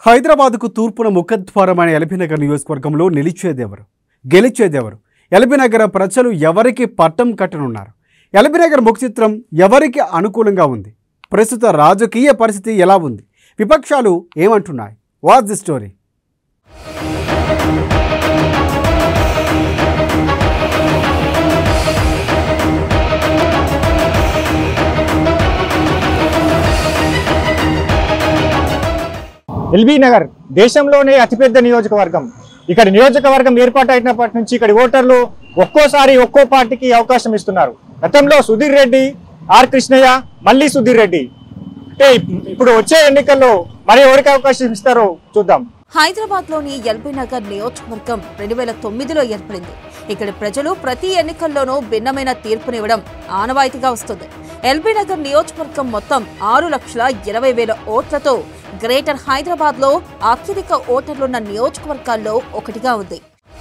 హైదరాబాద్కు తూర్పున ముఖద్వారమైన ఎల్బీనగర్ నియోజకవర్గంలో నిలిచేదెవరు గెలిచేదెవరు ఎల్బీనగర్ ప్రజలు ఎవరికి పట్టం కట్టనున్నారు ఎల్బీనగర్ ముఖ చిత్రం ఎవరికి అనుకూలంగా ఉంది ప్రస్తుత రాజకీయ పరిస్థితి ఎలా ఉంది విపక్షాలు ఏమంటున్నాయి what the story LB Nagar దేశంలోనే అతిపెద్ద నియోజకవర్గం ఇక్కడ నియోజకవర్గం ఏర్పాటైనప్పటి నుంచి ఇక్కడ ఓటర్లు ఒక్కోసారి ఒక్కో పార్టీకి అవకాశం ఇస్తున్నారు గతంలో సుధీర్ రెడ్డి ఆర్ కృష్ణయ్య మళ్ళీ సుధీర్ రెడ్డి అంటే ఇప్పుడు వచ్చే ఎన్నికల్లో మరి ఎవరికి అవకాశం ఇస్తారో చూద్దాం హైదరాబాద్ లోని ఎల్బీ నగర్ నియోజకవర్గం రెండు వేల తొమ్మిదిలో ఏర్పడింది ఇక్కడ ప్రజలు ప్రతి ఎన్నికల్లోనూ భిన్నమైన తీర్పునివ్వడం ఆనవాయితీగా వస్తుంది ఎల్బీ నగర్ నియోజకవర్గం మొత్తం ఆరు లక్షల ఇరవై వేల ఓట్లతో గ్రేటర్ హైదరాబాద్ లో అత్యధిక ఓటర్లున్న నియోజకవర్గాల్లో ఒకటిగా ఉంది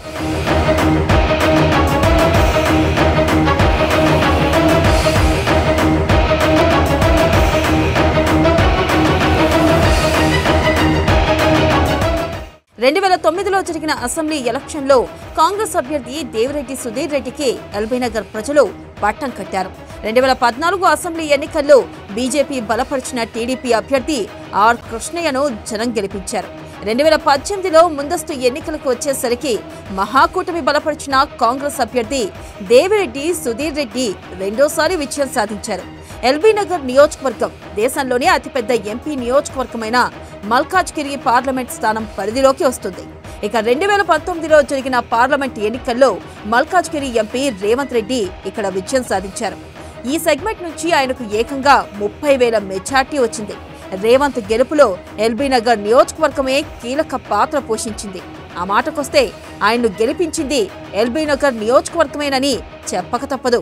రెండు వేల తొమ్మిదిలో జరిగిన అసెంబ్లీ ఎలక్షన్లో కాంగ్రెస్ అభ్యర్థి దేవిరెడ్డి సుధీర్ రెడ్డికి ఎల్బీనగర్ ప్రజలు పట్టం కట్టారు రెండు వేల పద్నాలుగు అసెంబ్లీ ఎన్నికల్లో బీజేపీ బలపరిచిన టీడీపీ అభ్యర్థి ఆర్ కృష్ణయ్యను జనం గెలిపించారు రెండు వేల పద్దెనిమిదిలో ముందస్తు ఎన్నికలకు వచ్చేసరికి మహాకూటమి బలపరిచిన కాంగ్రెస్ అభ్యర్థి దేవిరెడ్డి సుధీర్ రెడ్డి రెండోసారి విజయం సాధించారు ఎల్బీ నగర్ నియోజకవర్గం దేశంలోనే అతిపెద్ద ఎంపీ నియోజకవర్గమైన మల్కాజ్గిరి పార్లమెంట్ స్థానం పరిధిలోకి వస్తుంది ఇక రెండు వేల పంతొమ్మిదిలో జరిగిన పార్లమెంట్ ఎన్నికల్లో మల్కాజ్గిరి ఎంపీ రేవంత్ రెడ్డి ఇక్కడ విజయం సాధించారు ఈ సెగ్మెంట్ నుంచి ఆయనకు ఏకంగా ముప్పై వేల మెజార్టీ వచ్చింది రేవంత్ గెలుపులో ఎల్బీ నగర్ నియోజకవర్గమే కీలక పాత్ర పోషించింది ఆ మాటకొస్తే ఆయన్ను గెలిపించింది ఎల్బీ నగర్ నియోజకవర్గమేనని చెప్పక తప్పదు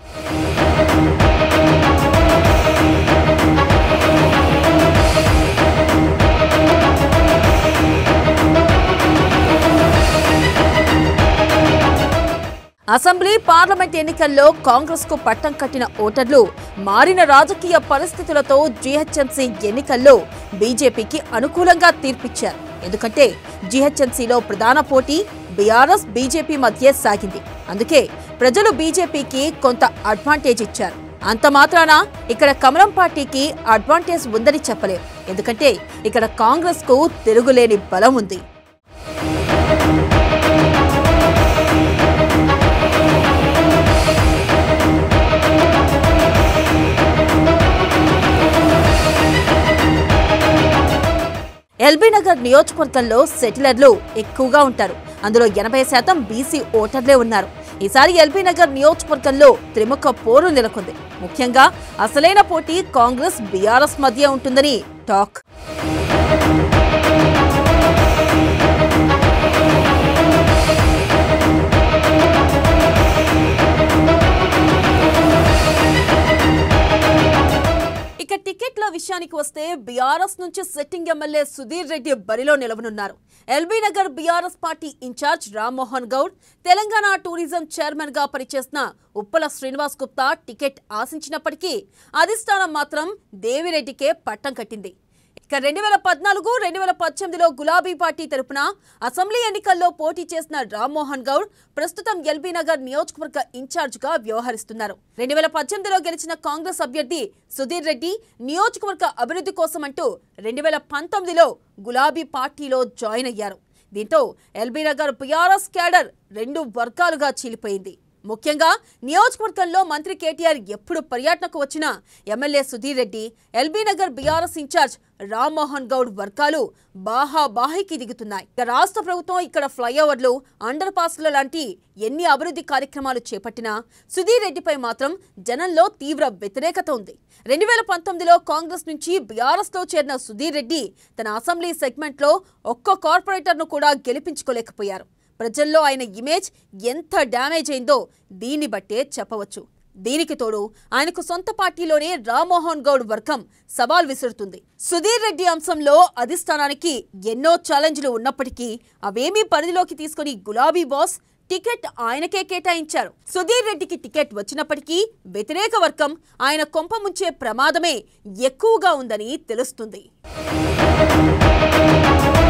అసెంబ్లీ పార్లమెంట్ ఎన్నికల్లో కాంగ్రెస్ కు పట్టం కట్టిన ఓటర్లు మారిన రాజకీయ పరిస్థితులతో జీహెచ్ఎంసీ ఎన్నికల్లో బీజేపీకి అనుకూలంగా తీర్పిచ్చారు ఎందుకంటే జీహెచ్ఎంసీలో ప్రధాన పోటీ బీఆర్ఎస్ బీజేపీ మధ్య సాగింది అందుకే ప్రజలు బీజేపీకి కొంత అడ్వాంటేజ్ ఇచ్చారు అంత మాత్రాన ఇక్కడ కమలం పార్టీకి అడ్వాంటేజ్ ఉందని చెప్పలేం ఎందుకంటే ఇక్కడ కాంగ్రెస్ కు తిరుగులేని బలం ఉంది ఎల్బీ నగర్ నియోజకవర్గంలో సెటిలర్లు ఎక్కువగా ఉంటారు అందులో ఎనభై శాతం బీసీ ఓటర్లే ఉన్నారు ఈసారి ఎల్బీ నగర్ నియోజకవర్గంలో త్రిముఖ పోరు నెలకొంది ముఖ్యంగా అసలైన పోటీ కాంగ్రెస్ బీఆర్ఎస్ మధ్య ఉంటుందని టాక్ ఇక టికెట్ల విషయానికి వస్తే బీఆర్ఎస్ నుంచి సిట్టింగ్ ఎమ్మెల్యే సుధీర్ రెడ్డి బరిలో నిలవనున్నారు LB Nagar BRS party incharge Rammohan Goud Telangana tourism chairman గా పనిచేసిన ఉప్పల శ్రీనివాస్ గుప్తా టికెట్ ఆశించినప్పటికీ అధిష్టానం మాత్రం దేవిరెడ్డికే పట్టం కట్టింది ఇక రెండు వేల పద్నాలుగు రెండు వేల పద్దెనిమిదిలో గులాబీ పార్టీ తరపున అసెంబ్లీ ఎన్నికల్లో పోటీ చేసిన రామ్మోహన్ గౌడ్ ప్రస్తుతం ఎల్బీ నగర్ నియోజకవర్గ ఇన్ఛార్జ్ గా వ్యవహరిస్తున్నారు రెండు వేల పద్దెనిమిదిలో గెలిచిన కాంగ్రెస్ అభ్యర్థి సుధీర్ రెడ్డి నియోజకవర్గ అభివృద్ధి కోసమంటూ రెండు వేల పంతొమ్మిదిలో గులాబీ పార్టీలో జాయిన్ అయ్యారు దీంతో ఎల్బీ నగర్ బీఆర్ఎస్ క్యాడర్ రెండు వర్గాలుగా చీలిపోయింది ముఖ్యంగా నియోజకవర్గంలో మంత్రి కేటీఆర్ ఎప్పుడు పర్యటనకు వచ్చినా MLA Sudheer Reddy LB Nagar BRS incharge Rammohan Goud వర్గాలు బాహాబాహికి దిగుతున్నాయి ఇక రాష్ట్ర ప్రభుత్వం ఇక్కడ ఫ్లైఓవర్లు అండర్ పాస్ల లాంటి ఎన్ని అభివృద్ధి కార్యక్రమాలు చేపట్టినా సుధీర్ రెడ్డిపై మాత్రం జనంలో తీవ్ర వ్యతిరేకత ఉంది రెండు వేల పంతొమ్మిదిలో కాంగ్రెస్ నుంచి బీఆర్ఎస్ లో చేరిన సుధీర్ రెడ్డి తన అసెంబ్లీ సెగ్మెంట్లో ఒక్క కార్పొరేటర్ను కూడా గెలిపించుకోలేకపోయారు ప్రజల్లో ఆయన ఇమేజ్ ఎంత డ్యామేజ్ అయిందో దీన్ని బట్టే చెప్పవచ్చు దీనికి తోడు ఆయనకు సొంత పార్టీలోనే రామ్మోహన్ గౌడ్ వర్గం సవాల్ విసురుతుంది సుధీర్ రెడ్డి అంశంలో అధిష్టానానికి ఎన్నో ఛాలెంజ్లు ఉన్నప్పటికీ అవేమీ పరిధిలోకి తీసుకుని గులాబీ బాస్ టికెట్ ఆయనకే కేటాయించారు సుధీర్ రెడ్డికి టికెట్ వచ్చినప్పటికీ వ్యతిరేక వర్గం ఆయన కొంప ముంచే ప్రమాదమే ఎక్కువగా ఉందని తెలుస్తుంది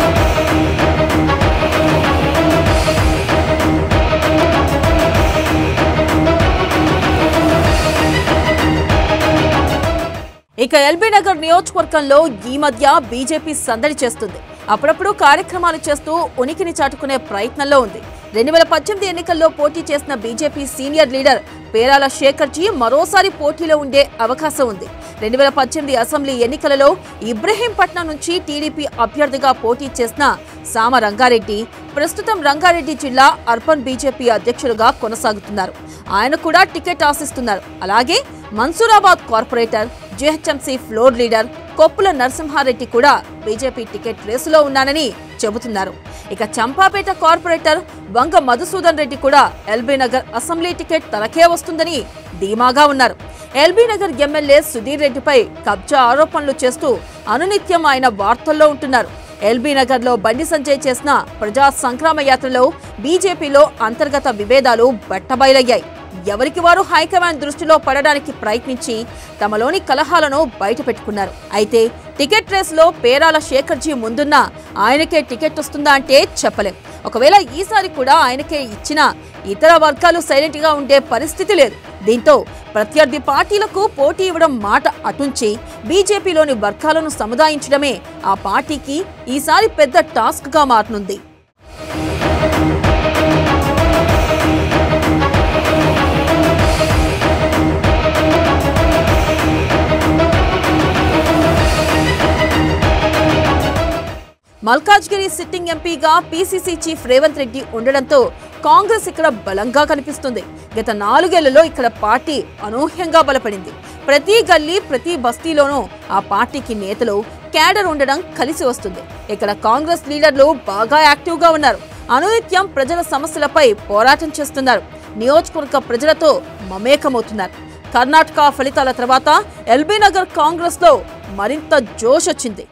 ఇక ఎల్బీ నగర్ నియోజకవర్గంలో ఈ మధ్య బీజేపీ సందడి చేస్తుంది అప్పుడప్పుడు కార్యక్రమాలు చేస్తూ ఉనికిని చాటుకునే ప్రయత్నంలో ఉంది రెండు వేల పద్దెనిమిది ఎన్నికల్లో పోటీ చేసిన BJP senior leader Perala Shekharji మరోసారి పోటీలో ఉండే అవకాశం ఉంది రెండు వేల పద్దెనిమిది అసెంబ్లీ ఎన్నికలలో ఇబ్రహీంపట్నం నుంచి టీడీపీ అభ్యర్థిగా పోటీ చేసిన సామ రంగారెడ్డి ప్రస్తుతం రంగారెడ్డి జిల్లా అర్బన్ బీజేపీ అధ్యక్షులుగా కొనసాగుతున్నారు ఆయన కూడా టికెట్ ఆశిస్తున్నారు అలాగే Mansoorabad corporator GHMC floor leader Koppula Narasimhareddy కూడా బీజేపీ టికెట్ రేసులో ఉన్నానని చెబుతున్నారు ఇక చంపాపేట కార్పొరేటర్ వంగ మధుసూదన్ రెడ్డి కూడా ఎల్బీ నగర్ అసెంబ్లీ టికెట్ తనకే వస్తుందని ధీమాగా ఉన్నారు ఎల్బీ నగర్ ఎమ్మెల్యే సుధీర్ రెడ్డిపై కబ్జా ఆరోపణలు చేస్తూ అనునిత్యం ఆయన వార్తల్లో ఉంటున్నారు ఎల్బీ నగర్ లో బండి సంజయ్ చేసిన ప్రజా సంగ్రామ యాత్రలో బీజేపీలో అంతర్గత విభేదాలు బట్టబయలయ్యాయి ఎవరికి వారు హైకమాండ్ దృష్టిలో పడడానికి ప్రయత్నించి తమలోని కలహాలను బయటపెట్టుకున్నారు అయితే టికెట్ రేసులో పేరాల శేఖర్జీ ముందున్నా ఆయనకే టికెట్ వస్తుందా అంటే చెప్పలేం ఒకవేళ ఈసారి కూడా ఆయనకే ఇచ్చినా ఇతర వర్గాలు సైలెంట్ గా ఉండే పరిస్థితి లేదు దీంతో ప్రత్యర్థి పార్టీలకు పోటీ ఇవ్వడం మాట అటుంచి బీజేపీలోని వర్గాలను సముదాయించడమే ఆ పార్టీకి ఈసారి పెద్ద టాస్క్ గా మారనుంది మల్కాజ్గిరి సిట్టింగ్ ఎంపీగా పీసీసీ చీఫ్ రేవంత్ రెడ్డి ఉండడంతో కాంగ్రెస్ ఇక్కడ బలంగా కనిపిస్తుంది గత నాలుగేళ్లలో ఇక్కడ పార్టీ అనూహ్యంగా బలపడింది ప్రతి గల్లీ ప్రతి బస్తీలోనూ ఆ పార్టీకి నేతలు క్యాడర్ ఉండడం కలిసి వస్తుంది ఇక్కడ కాంగ్రెస్ లీడర్లు బాగా యాక్టివ్గా ఉన్నారు అనునిత్యం ప్రజల సమస్యలపై పోరాటం చేస్తున్నారు నియోజకవర్గ ప్రజలతో మమేకమవుతున్నారు కర్ణాటక ఫలితాల తర్వాత ఎల్బీ నగర్ కాంగ్రెస్ లో మరింత జోష్ వచ్చింది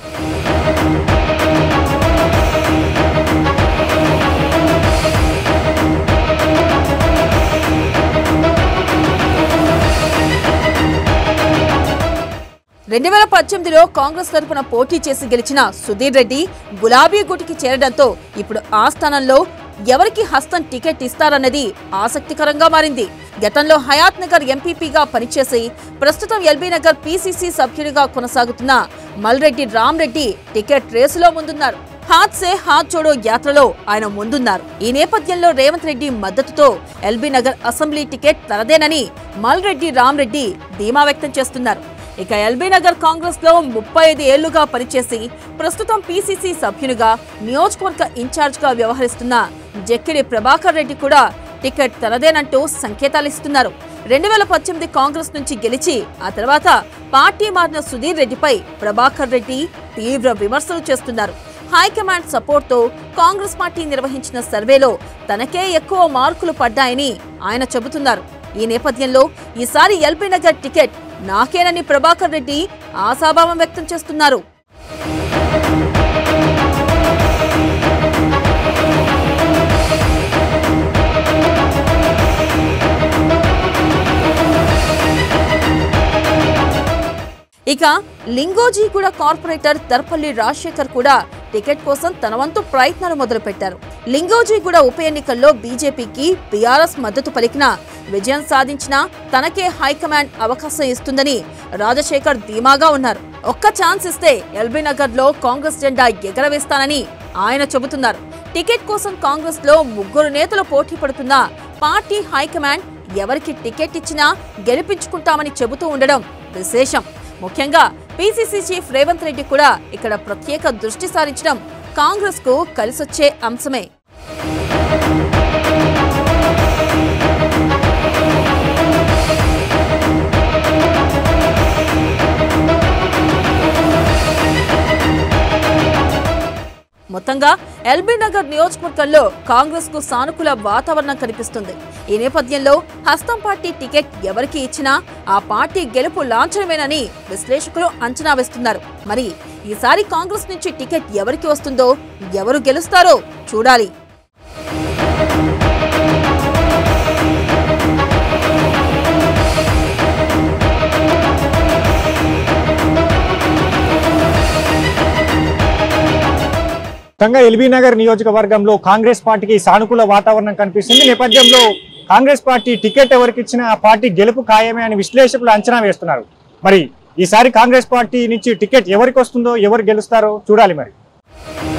రెండు వేల పద్దెనిమిదిలో కాంగ్రెస్ తరపున పోటీ చేసి గెలిచిన సుధీర్ రెడ్డి గులాబీ గుటికి చేరడంతో ఇప్పుడు ఆ స్థానంలో ఎవరికి హస్తం టికెట్ ఇస్తారన్నది ఆసక్తికరంగా మారింది గతంలో హయాత్ నగర్ ఎంపీపీగా పనిచేసి ప్రస్తుతం ఎల్బీ నగర్ పీసీసీ సభ్యుడిగా కొనసాగుతున్న మల్రెడ్డి రామ్రెడ్డి టికెట్ రేసులో ముందున్నారు హాత్ సే హాత్ జోడో యాత్రలో ఆయన ముందున్నారు ఈ నేపథ్యంలో రేవంత్ రెడ్డి మద్దతుతో ఎల్బీ నగర్ అసెంబ్లీ టికెట్ తనదేనని మల్రెడ్డి రామ్రెడ్డి ధీమా వ్యక్తం చేస్తున్నారు ఇక ఎల్బీ నగర్ కాంగ్రెస్ లో ముప్పై ఐదు ఏళ్లుగా పనిచేసి ప్రస్తుతం పీసీసీ సభ్యునిగా నియోజకవర్గ ఇన్ఛార్జ్ గా వ్యవహరిస్తున్న జక్కిడి ప్రభాకర్ రెడ్డి కూడా టికెట్ తనదేనంటూ సంకేతాలిస్తున్నారు రెండు వేల పద్దెనిమిది కాంగ్రెస్ నుంచి గెలిచి ఆ తర్వాత పార్టీ మారిన సుధీర్ రెడ్డిపై ప్రభాకర్ రెడ్డి తీవ్ర విమర్శలు చేస్తున్నారు హైకమాండ్ సపోర్ట్ తో కాంగ్రెస్ పార్టీ నిర్వహించిన సర్వేలో తనకే ఎక్కువ మార్కులు పడ్డాయని ఆయన చెబుతున్నారు ఈ నేపథ్యంలో ఈసారి ఎల్బీ నగర్ టికెట్ నాకేనని ప్రభాకర్ రెడ్డి ఆశాభావం వ్యక్తం చేస్తున్నారు ఇక లింగోజీగూడ కార్పొరేటర్ తర్పల్లి రాజశేఖర్ కూడా టికెట్ కోసం తన వంతు ప్రయత్నాలు మొదలుపెట్టారు లింగోజీగూడ ఉప ఎన్నికల్లో బీజేపీకి బీఆర్ఎస్ మద్దతు పలికిన విజయం సాధించినా తనకే హైకమాండ్ అవకాశం ఇస్తుందని రాజశేఖర్ ధీమాగా ఉన్నారు ఒక్క ఛాన్స్ ఇస్తే ఎల్బీ నగర్ లో కాంగ్రెస్ జెండా ఎగరవేస్తానని ఆయన చెబుతున్నారు టికెట్ కోసం కాంగ్రెస్ లో ముగ్గురు నేతలు పోటీ పడుతున్న పార్టీ హైకమాండ్ ఎవరికి టికెట్ ఇచ్చినా గెలిపించుకుంటామని చెబుతూ ఉండడం విశేషం ముఖ్యంగా పీసీసీ చీఫ్ రేవంత్ రెడ్డి కూడా ఇక్కడ ప్రత్యేక దృష్టి సారించడం కాంగ్రెస్ కు కలిసొచ్చే అంశమే మొత్తంగా ఎల్బీ నగర్ నియోజకవర్గంలో కాంగ్రెస్ కు సానుకూల వాతావరణం కనిపిస్తుంది ఈ నేపథ్యంలో హస్తం పార్టీ టికెట్ ఎవరికి ఇచ్చినా ఆ పార్టీ గెలుపు లాంఛనమేనని విశ్లేషకులు అంచనా వేస్తున్నారు మరి ఈసారి కాంగ్రెస్ నుంచి టికెట్ ఎవరికి వస్తుందో ఎవరు గెలుస్తారో చూడాలి మొత్తంగా ఎల్బీ నగర్ నియోజకవర్గంలో కాంగ్రెస్ పార్టీకి సానుకూల వాతావరణం కనిపిస్తుంది ఈ నేపథ్యంలో కాంగ్రెస్ పార్టీ టికెట్ ఎవరికి ఇచ్చినా ఆ పార్టీ గెలుపు ఖాయమే అని విశ్లేషకులు అంచనా వేస్తున్నారు మరి ఈసారి కాంగ్రెస్ పార్టీ నుంచి టికెట్ ఎవరికి వస్తుందో ఎవరు గెలుస్తారో చూడాలి మరి